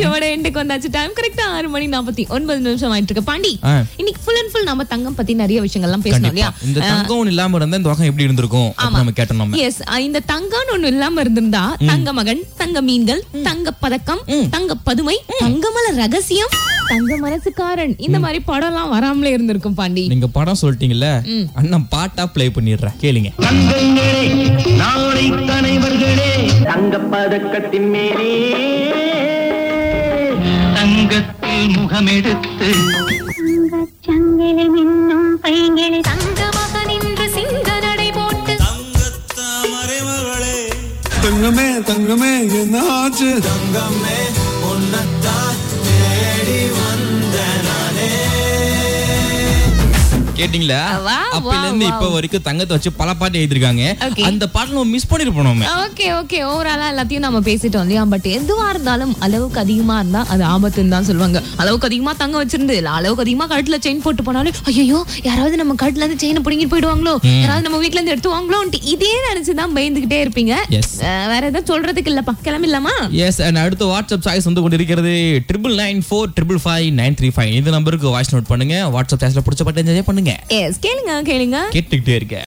ஷோட எண்டுக்கு வந்தாச்சு டைம் கரெக்டா ஆறு மணி நாற்பத்தி ஒன்பது நிமிஷம் ஆயிட்டு இருக்கு பாண்டி ஆ. இன்னைக்கு ஃபுல் அண்ட் ஃபுல் நம்ம தங்கம் பத்தி நிறைய விஷயங்கள்லாம் பேசணும் கண்டிப்பா இல்லையா இந்த தங்கம் இல்லாம இருந்தா இந்த உலகம் எப்படி இருந்திருக்கும் அப்படின்னு நம்ம கேட்டோம் நம்ம எஸ் இந்த தங்கம்னு ஒண்ணு இல்லாம இருந்திருந்தா தங்க மகன் தங்க மீன்கள் தங்க பதக்கம் தங்க பதுமை தங்கமல ரகசியம் தங்க மனசுக்காரன் இந்த மாதிரி படம் எல்லாம் வராமலே இருந்திருக்கும் பாண்டி நீங்க படம் சொல்லிட்டீங்கல்ல அண்ணன் பாட்டா ப்ளே பண்ணிடுறேன் கேளுங்க தங்கங்களே நாளை தலைவர்களே தங்கப் பதக்கத்தின் மேலே தங்கத்தில் முகமெடுத்து சங்கிலி மின்னும் பைங்கிளி தங்க மகன் இன்று சிங்க நடை போட்டு தங்கமே தங்கமே என்ன ஆச்சு கேட்டீங்களா வா, அப்பல வா, இருந்து வா. இப்ப வரைக்கும் தங்கத்தை வச்சு பல பாட்டு எழுதிருக்காங்க Okay. அந்த பாட்டுல நம்ம மிஸ் பண்ணிருப்போம் நம்ம ஓகே ஓகே ஓவராலா எல்லாத்தையும் நம்ம பேசிட்டோம் இல்லையா பட் எதுவா இருந்தாலும் அளவுக்கு அதிகமா இருந்தா அது ஆபத்துன்னு தான் சொல்லுவாங்க அளவுக்கு அதிகமா தங்க வச்சிருந்து இல்ல அளவுக்கு அதிகமா கழுத்துல செயின் போட்டு போனாலும் ஐயோ யாராவது நம்ம கழுத்துல இருந்து செயினை பிடிங்கிட்டு போயிடுவாங்களோ யாராவது நம்ம வீட்ல இருந்து எடுத்து வாங்களோன்ட்டு இதே நினைச்சுதான் பயந்துகிட்டே இருப்பீங்க Yes. அஹ், வேற எதாவது சொல்றதுக்கு இல்லப்பா கிளம்பிடலாமா எஸ் அண்ட் அடுத்த வாட்ஸ்அப் சாய்ஸ் வந்து கொண்டிருக்கிறது triple nine four triple five nine three five இந்த நம்பருக்கு வாய்ஸ் நோட் பண்ணுங்க வாட்ஸ்அப் சாய்ஸ்ல பிடிச்ச பாட்டு என்ஜாய் பண்ணுங்க எஸ் கேளுங்க கேளுங்க கேட்டுக்கிட்டே இருக்க